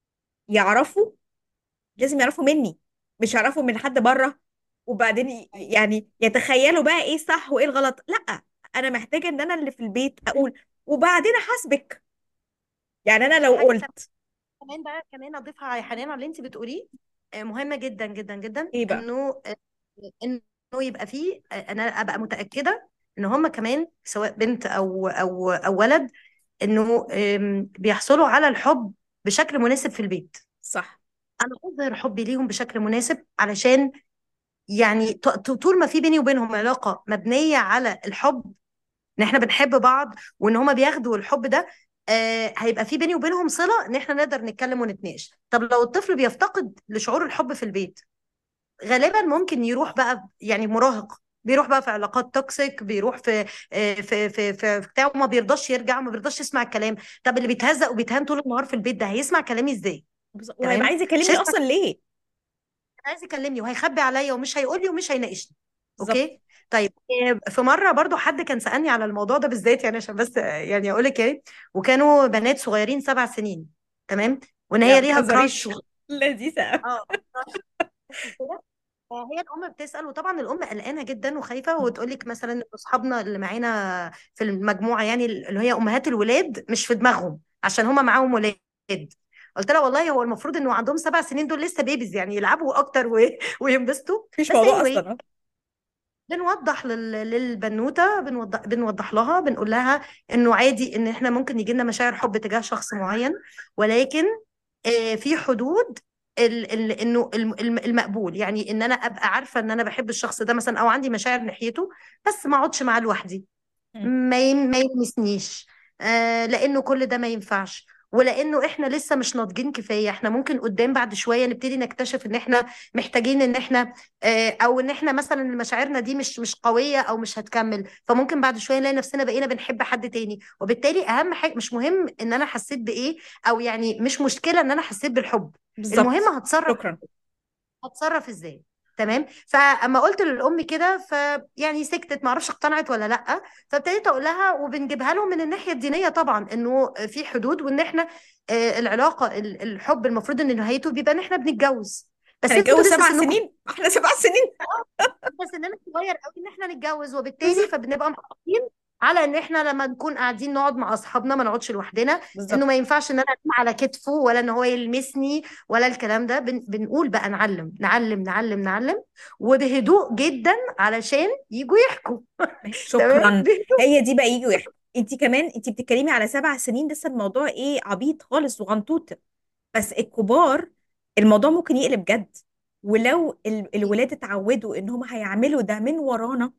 يعرفوا لازم يعرفوا مني مش يعرفوا من حد بره وبعدين ي- يعني يتخيلوا بقى ايه الصح وايه الغلط لا انا محتاجه ان انا اللي في البيت اقول وبعدين احاسبك يعني انا في لو حاجه كمان قلت كمان بقى كمان اضيفها يا حنان على اللي انت بتقوليه آه، مهمه جدا جدا جدا ايه بقى انه آه، انه يبقى فيه آه، انا ابقى متاكده ان هم كمان سواء بنت او او او ولد انه آم، بيحصلوا على الحب بشكل مناسب في البيت صح انا اظهر حبي ليهم بشكل مناسب علشان يعني ط- ط- طول ما في بيني وبينهم علاقه مبنيه على الحب ان احنا بنحب بعض وان هما بياخدوا الحب ده آه هيبقى في بيني وبينهم صلة ان احنا نقدر نتكلم ونتناقش طب لو الطفل بيفتقد لشعور الحب في البيت غالبا ممكن يروح بقى يعني مراهق بيروح بقى في علاقات توكسيك بيروح في آه، في في في في بتاع وما بيرضاش يرجع وما بيرضاش يسمع الكلام طب اللي بيتهزق وبيتهان طول النهار في البيت ده هيسمع كلامي ازاي بس- وهيبقى تمام عايز مش يكلمني هيسمع اصلا ليه عايز يكلمني وهيخبي عليا ومش هيقول لي ومش هيناقشني بالظبط اوكي طيب آه، في مره برضو حد كان سالني على الموضوع ده بالذات يعني عشان بس آه، يعني اقول لك ايه وكانوا بنات صغيرين سبع سنين تمام وان لا هي ما ليها كراش تهزريش لذيذه قوي اه كده هي الام بتسال وطبعا الام قلقانه جدا وخايفه وتقول لك مثلا إن اصحابنا اللي معانا في المجموعه يعني اللي هي امهات الولاد مش في دماغهم عشان هم معاهم ولاد قلت لها والله هو المفروض انه عندهم سبع سنين دول لسه بيبيز يعني يلعبوا اكتر و... وينبسطوا مفيش بس موضوع anyway اصلا بنوضح لل... للبنوته بنوضح بنوضح لها بنقول لها انه عادي ان احنا ممكن يجي لنا مشاعر حب تجاه شخص معين ولكن آه، في حدود ال... ال... انه الم... الم- المقبول يعني ان انا ابقى عارفه ان انا بحب الشخص ده مثلا او عندي مشاعر ناحيته بس ما اقعدش معاه لوحدي مم. ما يم- ما يلمسنيش آه لانه كل ده ما ينفعش ولانه احنا لسه مش ناضجين كفايه احنا ممكن قدام بعد شويه نبتدي نكتشف ان احنا محتاجين ان احنا آه او ان احنا مثلا مشاعرنا دي مش مش قويه او مش هتكمل فممكن بعد شويه نلاقي نفسنا بقينا بنحب حد تاني وبالتالي اهم حاجه مش مهم ان انا حسيت بايه او يعني مش مشكله ان انا حسيت بالحب المهم بالظبط هتصرف شكرا هتصرف ازاي تمام فاما قلت للام كده فيعني سكتت ما اعرفش اقتنعت ولا لا فابتديت اقول لها وبنجيبها لهم من الناحيه الدينيه طبعا انه في حدود وان احنا آه، العلاقه ال- الحب المفروض ان نهايته بيبقى ان احنا بنتجوز بس انتوا هنتجوز لسه سبع سنكم سنين احنا سبع سنين بس سننا صغير قوي ان احنا نتجوز وبالتالي بالظبط فبنبقى محطوطين على ان احنا لما نكون قاعدين نقعد مع اصحابنا ما نقعدش لوحدنا انه بالظبط ما ينفعش ان انا انام على كتفه ولا ان هو يلمسني ولا الكلام ده بن بنقول بقى نعلم نعلم نعلم نعلم وبهدوء جدا علشان يجوا يحكوا تمام شكرا بهدوء هي دي بقى يجوا يحكوا انت كمان انت بتتكلمي على سبع سنين لسه الموضوع ايه عبيط خالص وغنطوط بس الكبار الموضوع ممكن يقلب جد ولو ال- الولاد اتعودوا ان هم هيعملوا ده من ورانا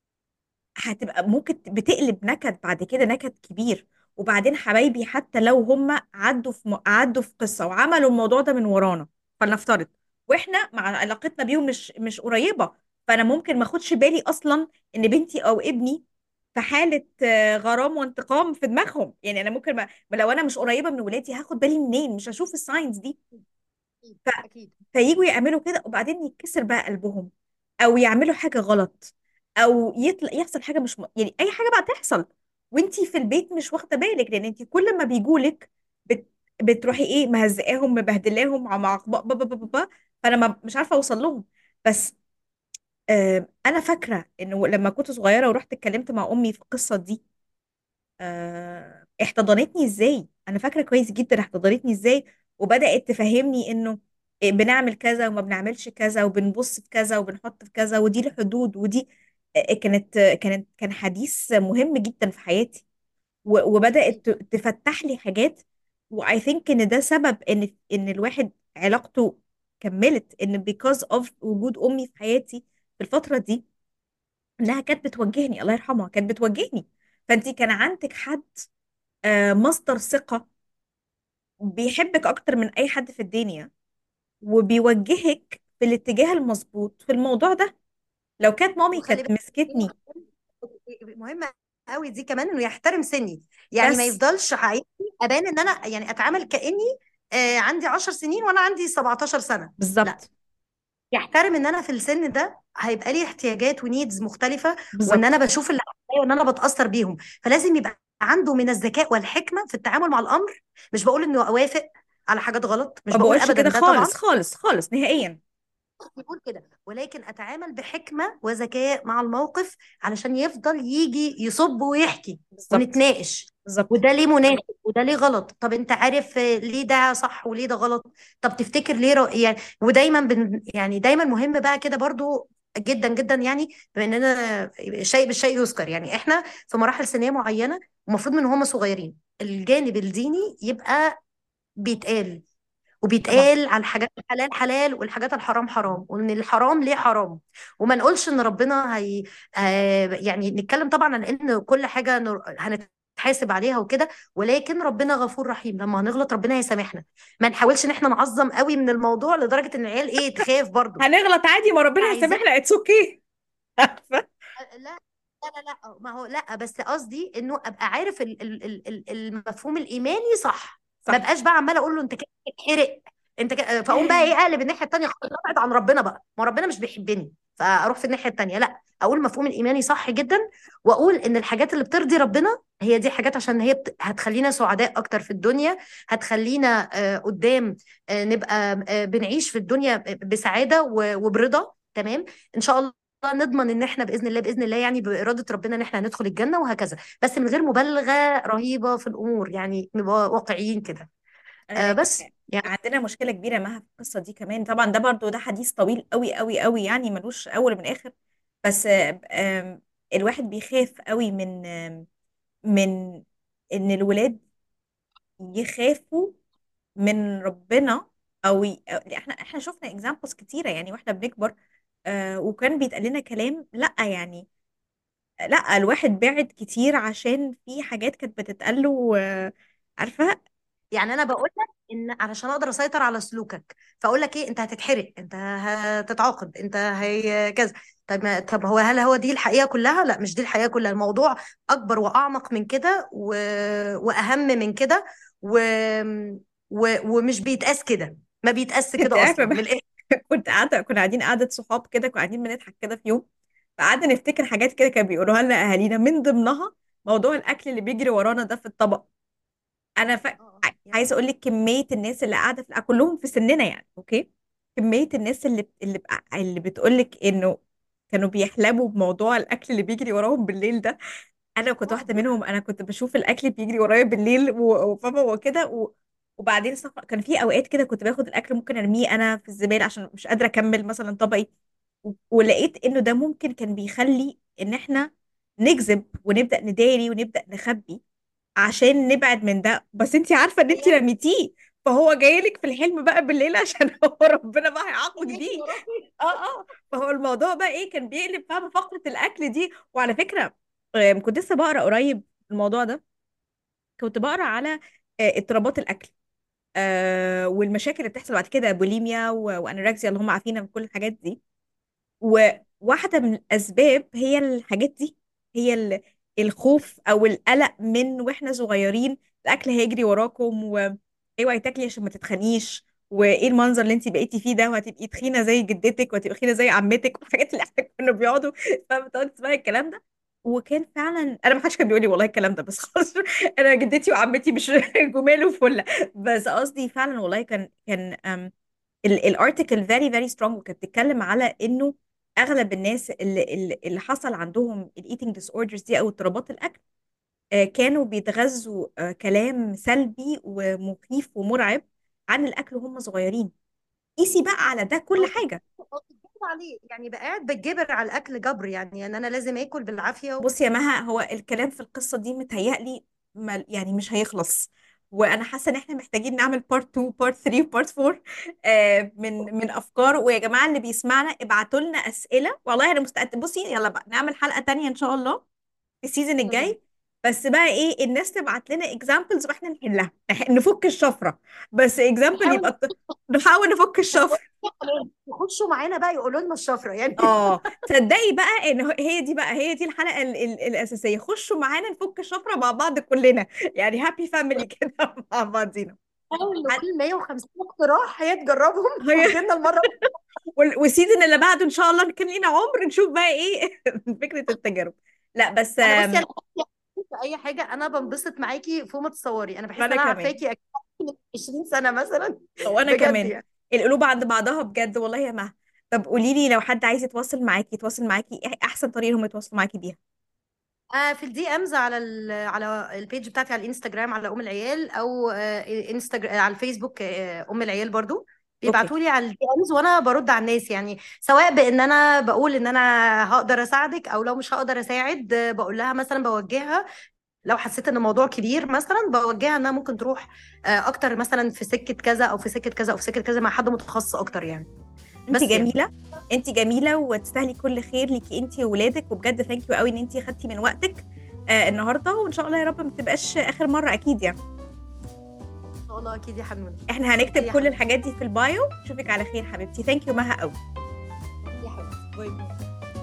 هتبقى ممكن بتقلب نكد بعد كده نكد كبير وبعدين حبايبي حتى لو هم عدوا في م- عدوا في قصة وعملوا الموضوع ده من ورانا فلنفترض واحنا مع علاقتنا بيهم مش مش قريبة فانا ممكن ما اخدش بالي اصلا ان بنتي او ابني في حالة آه، غرام وانتقام في دماغهم يعني انا ممكن ما ما لو انا مش قريبة من ولادي هاخد بالي منين مش هشوف الساينز دي اكيد ف... اكيد فييجوا يعملوا كده وبعدين يتكسر بقى قلبهم او يعملوا حاجه غلط او يطلع يحصل حاجه مش م... يعني اي حاجه بقى تحصل وانتي في البيت مش واخده بالك لان انتي كل ما بيجولك بت... بتروحي ايه مهزقاهم مبهدلاهم مع مع با- با- با- با- با- فانا ما... مش عارفه اوصل لهم بس آه انا فاكره انه لما كنت صغيره ورحت اتكلمت مع امي في القصه دي آه، احتضنتني ازاي انا فاكره كويس جدا احتضنتني ازاي وبدات تفهمني انه إيه بنعمل كذا وما بنعملش كذا وبنبص في كذا وبنحط في كذا ودي الحدود ودي آه، كانت كانت كان حديث مهم جدا في حياتي و- وبدات ت- تفتح لي حاجات واي ثينك ان ده سبب ان ان الواحد علاقته كملت ان because of وجود امي في حياتي في الفتره دي انها كانت بتوجهني الله يرحمها كانت بتوجهني فانت كان عندك حد آه، مصدر ثقة بيحبك أكتر من أي حد في الدنيا وبيوجهك في الاتجاه المظبوط في الموضوع ده لو كانت مامي وخلي كانت بالك مسكتني مهمة قوي دي كمان انه يحترم سني يعني ما بس يفضلش حقيقي ابان ان انا يعني اتعامل كاني آه عندي 10 سنين وانا عندي 17 سنة لا بالظبط يحترم ان انا في السن ده هيبقى لي احتياجات ونيدز مختلفة وان انا بالظبط بشوف اللي حواليا وان انا بتأثر بيهم فلازم يبقى عنده من الذكاء والحكمة في التعامل مع الامر مش بقول انه اوافق على حاجات غلط مش ما بقول بقولش ابدا كده ده طبعا خالص خالص خالص نهائيا يقول كده ولكن اتعامل بحكمه وذكاء مع الموقف علشان يفضل يجي يصب ويحكي بالظبط ونتناقش بالظبط وده ليه مناسب وده ليه غلط طب انت عارف آه، ليه ده صح وليه ده غلط طب تفتكر ليه رأ... يعني ودايما بن... يعني دايما مهم بقى كده برضو جدا جدا يعني بما اننا شيء بالشيء يذكر يعني احنا في مراحل سنيه معينه المفروض من هم صغيرين الجانب الديني يبقى بيتقال طبعا وبيتقال على الحاجات الحلال حلال والحاجات الحرام حرام وان الحرام ليه حرام وما نقولش ان ربنا هي آه يعني نتكلم طبعا عن ان كل حاجه نر- هنتحاسب عليها وكده ولكن ربنا غفور رحيم لما هنغلط ربنا هيسامحنا ما نحاولش ان احنا نعظم قوي من الموضوع لدرجه ان العيال ايه تخاف برضو هنغلط عادي ما ربنا عايزين هيسامحنا اتس اوكي عارفه لا لا لا لا ما هو لا بس قصدي انه ابقى عارف ال- ال- ال- ال- المفهوم الايماني صح ما صح بقاش بقى عماله اقول له انت كده بتتحرق انت كده فاقوم بقى ايه اقلب الناحيه التانيه خالص ابعد عن ربنا بقى ما ربنا مش بيحبني فاروح في الناحيه التانيه لا اقول المفهوم الايماني صح جدا واقول ان الحاجات اللي بترضي ربنا هي دي حاجات عشان هي بت... هتخلينا سعداء اكتر في الدنيا هتخلينا آه، قدام آه، نبقى آه، بنعيش في الدنيا بسعاده و- وبرضا تمام ان شاء الله نضمن ان احنا باذن الله باذن الله يعني باراده ربنا ان احنا ندخل الجنه وهكذا بس من غير مبالغه رهيبه في الامور يعني نبقى واقعيين كده آه آه، بس يعني عندنا مشكله كبيره معاها في القصه دي كمان طبعا ده برضو ده حديث طويل قوي قوي قوي يعني ملوش اول من اخر بس آه، آم، الواحد بيخاف قوي من آم، من ان الولاد يخافوا من ربنا او ي... أو- احنا احنا شفنا اكزامبلز كتيره يعني واحنا بنكبر آه وكان بيتقال لنا كلام لا يعني لا الواحد بعد كتير عشان في حاجات كانت بتتقال له آه عارفه يعني انا بقول لك ان علشان اقدر اسيطر على سلوكك فاقول لك ايه انت هتتحرق انت هتتعاقب انت هي كذا طب ما طب هو هل هو دي الحقيقه كلها لا مش دي الحقيقه كلها الموضوع اكبر واعمق من كده و... واهم من كده و... و... ومش بيتقاس كده ما بيتقاس انت كده عارفه اصلا من بح- الاخر كنت قاعده كنا قاعدين قعده صحاب كده كنا قاعدين بنضحك كده في يوم فقعدنا نفتكر حاجات كده كانوا بيقولوها لنا اهالينا من ضمنها موضوع الاكل اللي بيجري ورانا ده في الطبق انا ف... اه اه ع- يعني عايزه اقول لك كميه الناس اللي قاعده في كلهم في سننا يعني اوكي كميه الناس اللي اللي بقى... اللي بتقول لك انه كانوا بيحلموا بموضوع الاكل اللي بيجري وراهم بالليل ده انا كنت اه واحده بجد منهم انا كنت بشوف الاكل بيجري ورايا بالليل و- وفاهمه وكده و... وبعدين صف... كان في اوقات كده كنت باخد الاكل ممكن ارميه انا في الزباله عشان مش قادره اكمل مثلا طبقي و... ولقيت انه ده ممكن كان بيخلي ان احنا نكذب ونبدا نداري ونبدا نخبي عشان نبعد من ده بس انت عارفه ان انت تخيلي رميتيه فهو جاي لك في الحلم بقى بالليل عشان هو ربنا بقى هيعاقبك يجري بيه وراكي اه اه فهو الموضوع بقى ايه كان بيقلب فاهمه فقره الاكل دي وعلى فكره آم، كنت لسه بقرا قريب الموضوع ده كنت بقرا على آه، اضطرابات الاكل آه، والمشاكل اللي بتحصل بعد كده بوليميا و- وانوركسيا اللي هم عارفينها من كل الحاجات دي وواحدة من الأسباب هي الحاجات دي هي ال- الخوف أو القلق من وإحنا صغيرين الأكل هيجري وراكم وأيوة هتاكلي عشان ما تتخنيش وإيه المنظر اللي أنت بقيتي فيه ده وهتبقي تخينة زي جدتك وهتبقي تخينة زي عمتك والحاجات اللي إحنا كنا بيقعدوا فاهمة تقعدي تسمعي الكلام ده وكان فعلا انا ما حدش كان بيقول لي والله الكلام ده بس خلاص انا جدتي وعمتي مش جمال وفل بس قصدي فعلا والله كان كان الارتكل فيري فيري سترونج وكانت بتتكلم على انه اغلب الناس اللي اللي اللي حصل عندهم الايتنج ديس اوردرز دي او اضطرابات الاكل آه، كانوا بيتغذوا آه، كلام سلبي ومخيف ومرعب عن الاكل وهم صغيرين قيسي بقى على ده كل هو حاجه هو بيتجبر عليه يعني بقى قاعد بتجبر على الاكل جبر يعني ان انا لازم اكل بالعافيه و... بصي يا مها هو الكلام في القصة دي متهيألي ما يعني مش هيخلص وانا حاسه ان احنا محتاجين نعمل بارت 2 بارت 3 بارت 4 آه من من افكار ويا جماعه اللي بيسمعنا ابعتوا لنا اسئله والله انا مستعده بصي يلا بقى نعمل حلقه تانية ان شاء الله في السيزون تمام الجاي بس بقى ايه الناس تبعت لنا اكزامبلز واحنا نحلها نح- نفك الشفره بس اكزامبل نحاول يبقى الط- نحاول نفك الشفره يخشوا معانا بقى يقولوا لنا الشفره يعني اه تصدقي بقى ان هو- هي دي بقى هي دي الحلقه ال ال الاساسيه خشوا معانا نفك الشفره مع بعض كلنا يعني هابي فاميلي كده مع بعضينا نحاول عن- نقول 150 اقتراح هي تجربهم هي وتجيلنا المره وال- والسيزون اللي بعده ان شاء الله كان لينا عمر نشوف بقى ايه فكره التجارب لا بس انا بصي آم، انا في اي حاجه انا بنبسط معاكي فوق ما تتصوري انا بحس وانا ان انا كمان عارفاكي أكيد من 20 سنه مثلا وانا بجد كمان يعني القلوب عند بعضها بجد والله يا مها طب قولي لي لو حد عايز يتواصل معاكي يتواصل معاكي ايه احسن طريقه هم يتواصلوا معاكي بيها آه في الدي امز على ال على البيج بتاعتي على الانستجرام على ام العيال او آه انستجرام على الفيسبوك آه ام العيال برضو اوكي بيبعتوا لي على الدي امز وانا برد على الناس يعني سواء بان انا بقول ان انا هقدر اساعدك او لو مش هقدر اساعد آه، بقول لها مثلا بوجهها لو حسيت ان الموضوع كبير مثلا بوجهها انها ممكن تروح آه، اكتر مثلا في سكه كذا او في سكه كذا او في سكه كذا مع حد متخصص اكتر يعني انت بس يعني جميله انت جميله وتستاهلي كل خير ليكي انت وولادك وبجد ثانك يو قوي ان انت خدتي من وقتك آه النهارده وان شاء الله يا رب ما تبقاش اخر مره اكيد يعني ان شاء الله اكيد يا حنون احنا هنكتب يا كل حبيبتي الحاجات دي في البايو اشوفك على خير حبيبتي ثانك يو مها قوي يا حبيبتي باي باي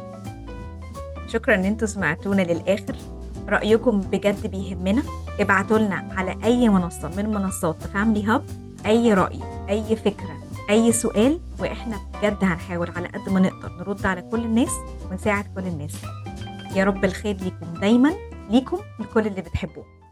شكرا ان انتوا سمعتونا للاخر رايكم بجد بيهمنا ابعتوا لنا على اي منصه من منصات فاميلي هاب اي راي اي فكره اي سؤال واحنا بجد هنحاول على قد ما نقدر نرد على كل الناس ونساعد كل الناس يا رب الخير ليكم دايما ليكم لكل اللي بتحبوه